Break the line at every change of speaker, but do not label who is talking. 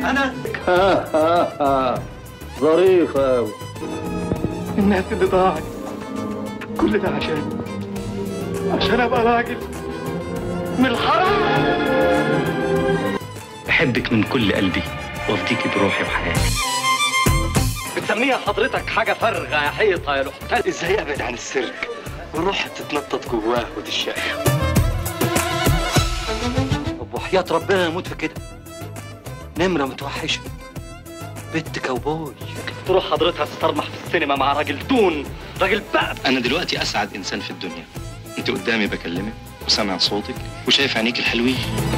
انا
ظريف أوي
الناس اللي ضاعت كل ده عشان عشان ابقى راجل من الحرام
بحبك من كل قلبي وافديكي بروحي وحياتي
بتسميها حضرتك حاجة فارغة يا حيطة يا لحتان ازاي ابعد عن السيرك والروح تتنطط جواه وتشقى طب وحياة ربنا يموت في كده نمرة متوحشة بنت كاوبوي تروح حضرتها تسترمح في السينما مع راجل تون راجل بقى
انا دلوقتي اسعد انسان في الدنيا انت قدامي بكلمك وسامع صوتك وشايف عينيك الحلوين